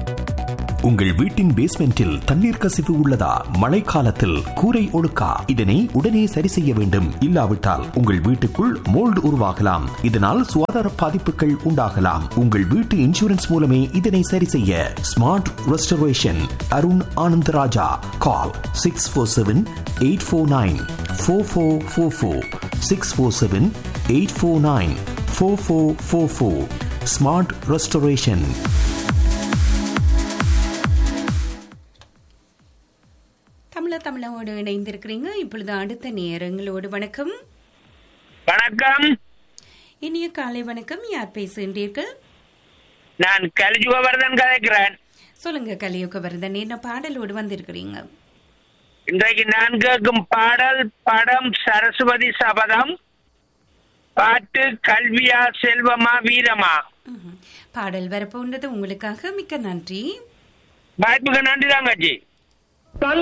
உங்கள் வீட்டின் பேஸ்மெண்டில் தண்ணீர் கசிவு உள்ளதா மழைக்காலத்தில் கூரை ஒழுக்கா இதனை உடனே சரி செய்ய வேண்டும் இல்லாவிட்டால் உங்கள் வீட்டுக்குள் மோல்டு உருவாகலாம் இதனால் சுகாதார பாதிப்புகள் உண்டாகலாம் உங்கள் வீட்டு இன்சூரன்ஸ் மூலமே இதனை சரி செய்ய smart restoration Arun Ananda Raja call six four seven eight four nine four four four four six four seven eight four nine four four four four smart restoration தமிழ தமிழோடு இணைந்திருக்கிறீங்க இப்பொழுது அடுத்த நேரங்களோடு வணக்கம் வணக்கம் இனிய காலை வணக்கம் யார் பேசுகின்றீர்கள் நான் கலிஜுகவர்தன் கதைக்கிறேன் சொல்லுங்க கலியுகவர்தன் என்ன பாடலோடு வந்திருக்கிறீங்க இன்றைக்கு நான் கேட்கும் பாடல் படம் சரஸ்வதி சபதம் பாட்டு கல்வியா செல்வமா வீரமா ம்ஹும். பாடல் வரப்போன்றது உங்களுக்காக மிக்க நன்றி வாய்ப்புக்கு நன்றி தாங்கச்சி